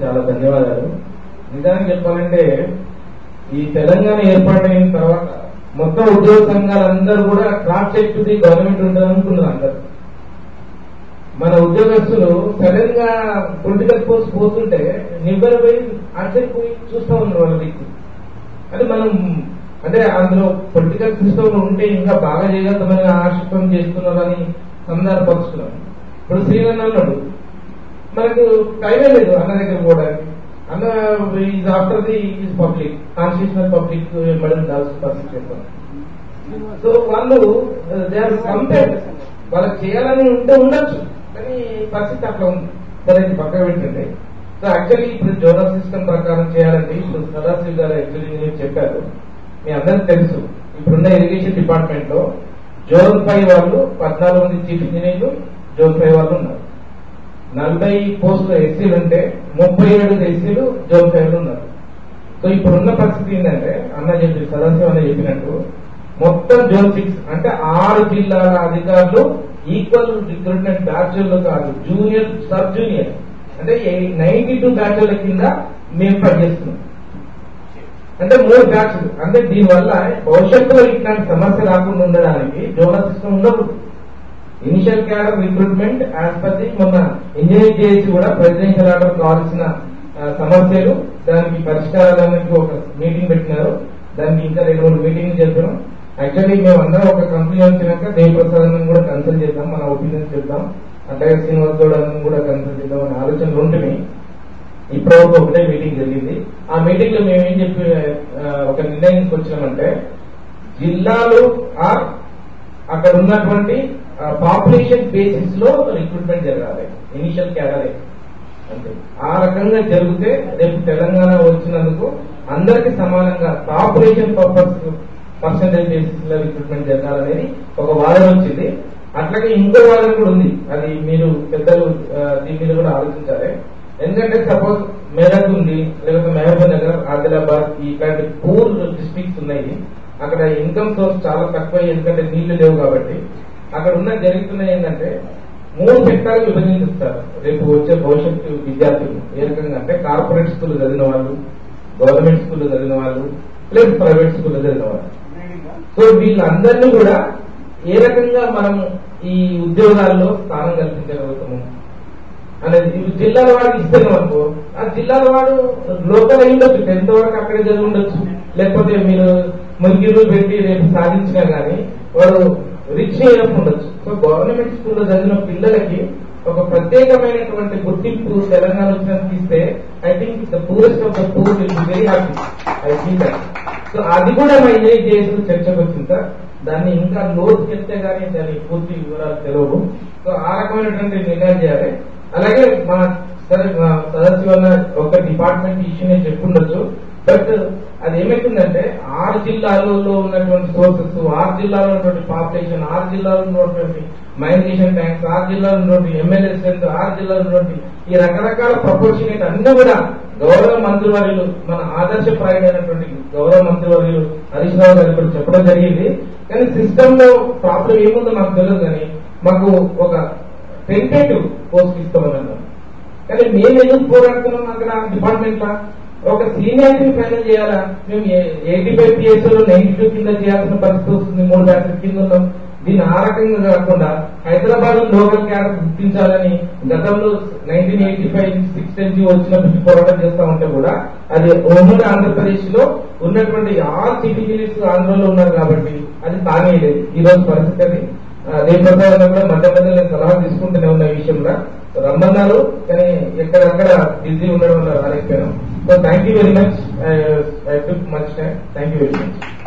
చాలా ధన్యవాదాలు నిజానికి చెప్పాలంటే ఈ తెలంగాణ ఏర్పాటైన తర్వాత మొత్తం ఉద్యోగ సంఘాలందరూ కూడా cross check to the government ఉంటుంది అనుకున్నారు అందరు మన ఉద్యోగస్తులు సడన్ గా పొలిటికల్ పోస్ట్ పోతుంటే నివ్వరపోయి అటు పోయి చూస్తా ఉన్నారు వాళ్ళ దిక్కు అంటే మనం అంటే అందులో పొలిటికల్ సిస్టమ్ ఉంటే ఇంకా బాగా చేయగలుగుతామని ఆశితం చేస్తున్నారని సందర్భపరుచుకున్నాం ఇప్పుడు శ్రీరన్న అన్నాడు మనకు టైమే లేదు అన్న దగ్గర పోవడానికి అన్న is after the is public constitutional public madam దాల్సిన పరిస్థితి చేస్తాం సో వాళ్ళు దే ఆర్ కంపేర్ వాళ్ళకి చేయాలని ఉంటే ఉండొచ్చు కానీ పరిస్థితి అట్లా ఉంది సరే ఇది పక్కన పెట్టండి సో యాక్చువల్లీ ఇప్పుడు జోనల్ సిస్టమ్ ప్రకారం చేయాలంటే ఇప్పుడు సదాశివ్ గారు యాక్చువల్లీ నేను చెప్పారు మీ అందరికి తెలుసు ఇప్పుడున్న ఇరిగేషన్ డిపార్ట్మెంట్ లో జోన్ ఫైవ్ వాళ్ళు పద్నాలుగు మంది చీఫ్ ఇంజనీర్లు జోన్ ఫైవ్ వాళ్ళు ఉన్నారు నలభై పోస్టులు ఎస్సీలు ఉంటే ముప్పై ఏడు ఎస్సీలు జోన్ ఫైవ్ లో ఉన్నారు సో ఇప్పుడున్న పరిస్థితి ఏంటంటే అన్న చెప్పి సదాశివ అన్న చెప్పినట్టు మొత్తం జోన్ సిక్స్ అంటే ఆరు జిల్లాల అధికారులు ఈక్వల్ రిక్రూట్మెంట్ బ్యాచులర్ కాదు జూనియర్ సబ్ జూనియర్ అంటే నైన్టీ టూ బ్యాచుల కింద మేము పనిచేస్తున్నాం అంటే మూడు బ్యాచ్లు అంటే దీనివల్ల భవిష్యత్తులో ఇట్లాంటి సమస్య రాకుండా ఉండడానికి జోనల్ సిస్టమ్ ఉండదు initial cadre recruitment as per the మొన్న ఇంజనీర్ చేసి కూడా ప్రెసిడెన్షియల్ ఆర్డర్ కావాల్సిన ఆ, సమస్యలు దానికి పరిష్కారానికి ఒక మీటింగ్ పెట్టినారు దానికి ఇంకా రెండు మూడు మీటింగ్లు చెప్పాం యాక్చువల్లీ మేము అందరం ఒక కంపెనీ వచ్చినాక దేవప్రసాద్ అన్న కూడా కన్సల్ట్ చేద్దాం మన ఒపీనియన్స్ చెప్దాం అట్లాగే శ్రీనివాస్ గౌడ్ అన్న కూడా కన్సల్ట్ చేద్దాం అనే ఆలోచనలు ఉంటుంది ఇప్పుడు వరకు ఒకటే మీటింగ్ జరిగింది ఆ మీటింగ్ లో మేము ఏం చెప్పి ఆ, ఒక నిర్ణయానికి వచ్చినామంటే జిల్లాలు ఆర్ అక్కడ ఉన్నటువంటి పాపులేషన్ బేసిస్ లో రిక్రూట్మెంట్ జరగాలి ఇనిషియల్ క్యాడరే అంతే ఆ రకంగా జరిగితే రేపు తెలంగాణ వచ్చినందుకు అందరికి సమానంగా పాపులేషన్ పర్పస్ పర్సంటేజ్ బేసిస్ లో రిక్రూట్మెంట్ జరగాలనేది ఒక వాదన వచ్చింది అట్లాగే ఇంకో వాదన కూడా ఉంది అది మీరు పెద్దలు ఆ, దీని మీద కూడా ఆలోచించాలి ఎందుకంటే సపోజ్ మెదక్ ఉంది లేకపోతే మహబూబ్ నగర్ ఆదిలాబాద్ ఇట్లాంటి పూర్ డిస్ట్రిక్ట్స్ ఉన్నాయి అక్కడ ఇన్కమ్ సోర్స్ చాలా తక్కువ ఎందుకంటే నీళ్లు లేవు కాబట్టి అక్కడ ఉన్న జరుగుతున్నది ఏంటంటే మూడు సెక్టార్లు విభజిస్తారు రేపు వచ్చే భవిష్యత్తు విద్యార్థులు ఏ రకంగా అంటే కార్పొరేట్ స్కూల్ చదివిన వాళ్ళు గవర్నమెంట్ స్కూల్ చదివిన వాళ్ళు ప్లస్ ప్రైవేట్ స్కూల్ చదివిన వాళ్ళు సో వీళ్ళందరినీ కూడా ఏ రకంగా మనం ఈ ఉద్యోగాల్లో స్థానం కల్పించగలుగుతాము అనేది ఇవి జిల్లాల వాడికి ఇస్తున్నాం అనుకో ఆ జిల్లాల వాడు లోకల్ అయి ఉండొచ్చు టెన్త్ వరకు అక్కడే చదివి ఉండొచ్చు లేకపోతే మీరు మురిగిరు పెట్టి రేపు సాధించినా గానీ వాడు రిచ్ అయినప్పుడు ఉండొచ్చు సో గవర్నమెంట్ స్కూల్లో చదివిన పిల్లలకి ఒక ప్రత్యేకమైనటువంటి గుర్తింపు తెలంగాణ వచ్చినందుకు ఇస్తే I think the poorest of the poor will be very happy I feel that so అది కూడా మా ఇంజనీర్ చేసిన చర్చకు వచ్చింది సార్ దాన్ని ఇంకా లోతుకి వెళ్తే గానీ దాని పూర్తి వివరాలు తెలియవు సో ఆ రకమైనటువంటి నిర్ణయం చేయాలి అలాగే మన సరే మా సదస్సు వల్ల ఒక డిపార్ట్మెంట్ ఇష్యూనే చెప్పుండొచ్చు బట్ అది ఏమైతుందంటే ఆరు జిల్లాలలో ఉన్నటువంటి సోర్సెస్ ఆరు జిల్లాలో ఉన్నటువంటి పాపులేషన్ ఆరు జిల్లాలో ఉన్నటువంటి మైగ్రేషన్ ట్యాంక్స్ ఆరు జిల్లాలో ఉన్నటువంటి ఎమ్మెల్యే స్ట్రెంత్ ఆరు జిల్లాలో ఉన్నటువంటి ఈ రకరకాల ప్రపోర్షనేట్ అన్ని కూడా గౌరవ మంత్రివర్యులు మన ఆదర్శప్రాయుడైనటువంటి గౌరవ మంత్రివర్యులు హరీష్ రావు గారు ఇప్పుడు చెప్పడం జరిగింది కానీ సిస్టమ్ లో ప్రాబ్లం ఏముందో నాకు తెలియదు కానీ మాకు ఒక టెంటేటివ్ పోస్ట్ ఇస్తామని అన్నారు కానీ మేము ఎందుకు పోరాడుతున్నాం అక్కడ డిపార్ట్మెంట్ లా ఒక సీనియారిటీ ఫైనల్ చేయాలా మేము ఎయిటీ ఫైవ్ పిఎస్ లో నైన్టీ టూ కింద చేయాల్సిన పరిస్థితి వస్తుంది మూడు బ్యాచెస్ కింద ఉన్నాం దీన్ని ఆ రకంగా కాకుండా హైదరాబాద్ లోకల్ క్యాడర్ గుర్తించాలని గతంలో nineteen eighty five six NG వచ్చినప్పుడు పోరాటం చేస్తా ఉంటే కూడా అది ఉమ్మడి ఆంధ్రప్రదేశ్ లో ఉన్నటువంటి ఆల్ సిటిజన్స్ ఆంధ్రలో ఉన్నారు కాబట్టి అది తాగేయలేదు ఈ రోజు పరిస్థితి అది దేవప్రసాద్ కూడా మధ్య మధ్యలో నేను సలహా తీసుకుంటూనే ఉన్న ఈ విషయంలో రమ్మన్నారు కానీ ఎక్కడక్కడ బిజీ ఉండడం వల్ల రాలేకపోయాను so thank you very much I took much time thank you very much